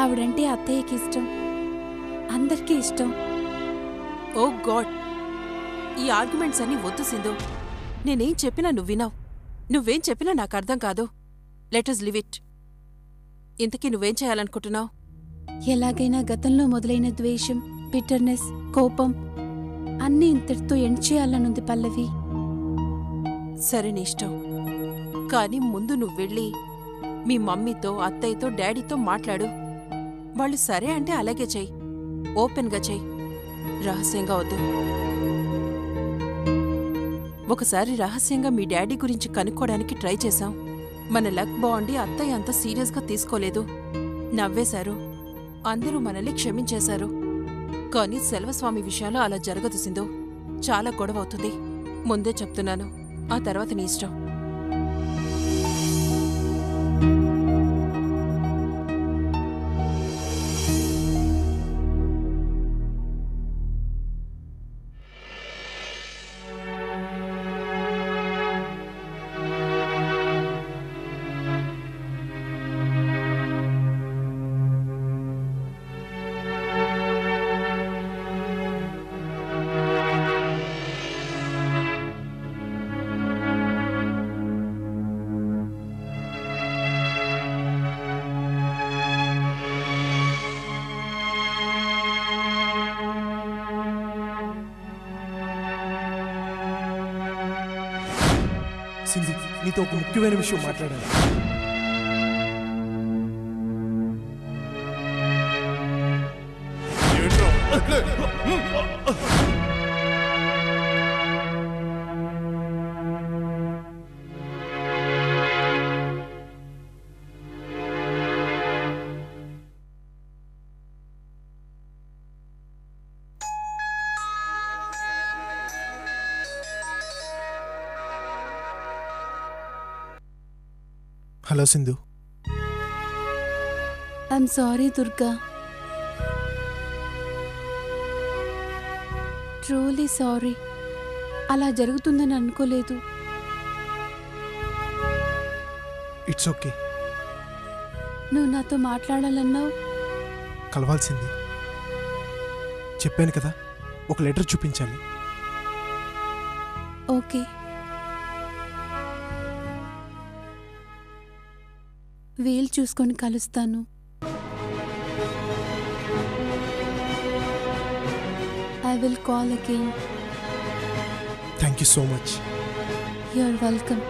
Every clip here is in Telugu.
ఆవిడంటే అత్తయ్యకి ఇష్టం అందరికీ ఇష్టం ఓ గాడ్ ఈ ఆర్గ్యుమెంట్స్ అన్నీ వద్దు సింధు నేనేం చెప్పినా నువ్వు వినావు నువ్వేం చెప్పినా నాకు అర్థం కాదు లెటర్స్ లివ్ ఇట్ ఇంతకీ నువ్వేం చేయాలనుకుంటున్నావు ఎలాగైనా గతంలో మొదలైన ద్వేషం బిటర్నెస్ కోపం అన్నీ ఇంతటితో ఎండ్ చేయాలనుంది పల్లవి సరే నీ ఇష్టం కానీ ముందు నువ్వు వెళ్ళి మీ మమ్మీతో అత్తయ్యతో డాడీతో మాట్లాడు వాళ్ళు సరే అంటే అలాగే చెయ్యి ఓపెన్గా చెయ్యి రహస్యంగా వద్దు ఒకసారి రహస్యంగా మీ డాడీ గురించి కనుక్కోడానికి ట్రై చేశాం మన లక్ బాగుండి అత్తయ్య అంత సీరియస్గా తీసుకోలేదు నవ్వేశారు అందరూ మనల్ని క్షమించేశారు కానీ సెల్వస్వామి విషయంలో అలా జరగదు సింధు చాలా గొడవ అవుతుంది ముందే చెప్తున్నాను ఆ తర్వాత నీ ఇష్టం సింధు నీతో ఒక ముఖ్యమైన విషయం మాట్లాడాలి hello Sindhu I'm sorry Durga truly sorry అలా జరుగుతుందని అనుకోలేదు ఇట్స్ ఓకే నువ్వు నాతో మాట్లాడాలన్నావు కలవాల్సింది చెప్పాను కదా ఒక లెటర్ చూపించాలి ఓకే వీలు చూసుకొని కలుస్తాను I will call again thank you so much you are welcome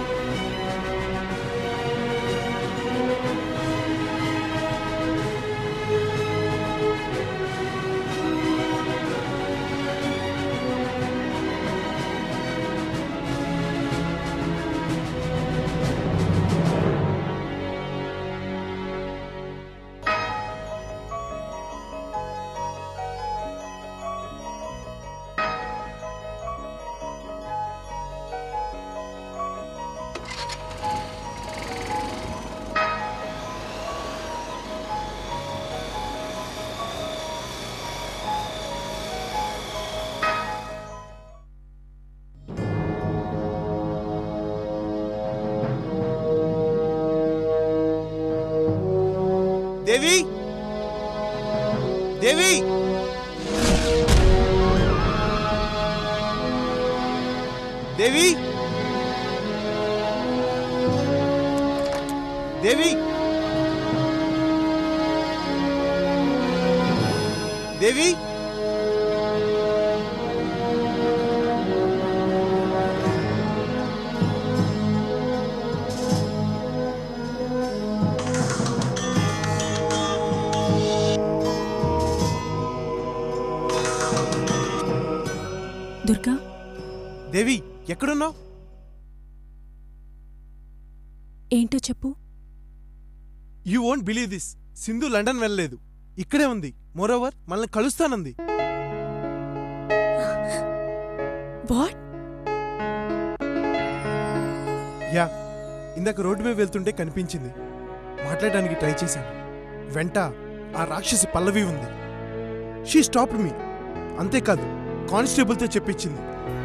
Devi Devi Devi Devi Devi Durga Devi ఎక్కడున్నావు ఏంటో చెప్పు you won't believe this Sindhu London వెళ్ళలేదు ఇక్కడే ఉంది మోరోవర్ మనల్ని కలుస్తానంది వాట్ యా ఇందాక రోడ్డు మీద వెళ్తుంటే కనిపించింది మాట్లాడడానికి ట్రై చేశాను వెంట ఆ రాక్షసి పల్లవి ఉంది షీ స్టాప్ మీ అంతేకాదు కానిస్టేబుల్తో చెప్పించింది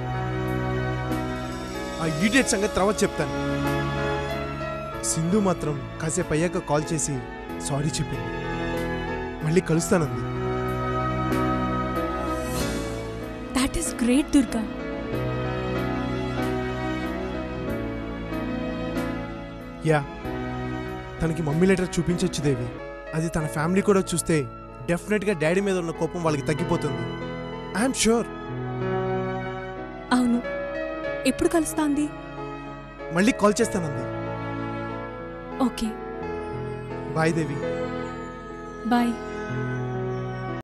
ఆ ఈడియట్ సంగతి తర్వాత చెప్తాను సింధు మాత్రం కాసేపు అయ్యాక కాల్ చేసి సారీ చెప్పింది మళ్ళీ కలుస్తానంది that is great Durga yeah తనకి మమ్మీ లెటర్ చూపించొచ్చు దేవి అది తన ఫ్యామిలీ కూడా చూస్తే డెఫినెట్గా డాడీ మీద ఉన్న కోపం వాళ్ళకి తగ్గిపోతుంది ఐఎమ్ షూర్ అవును ఎప్పుడు కలుస్తాంది మళ్ళీ కాల్ చేస్తానంది ఓకే బాయ్ దేవి బాయ్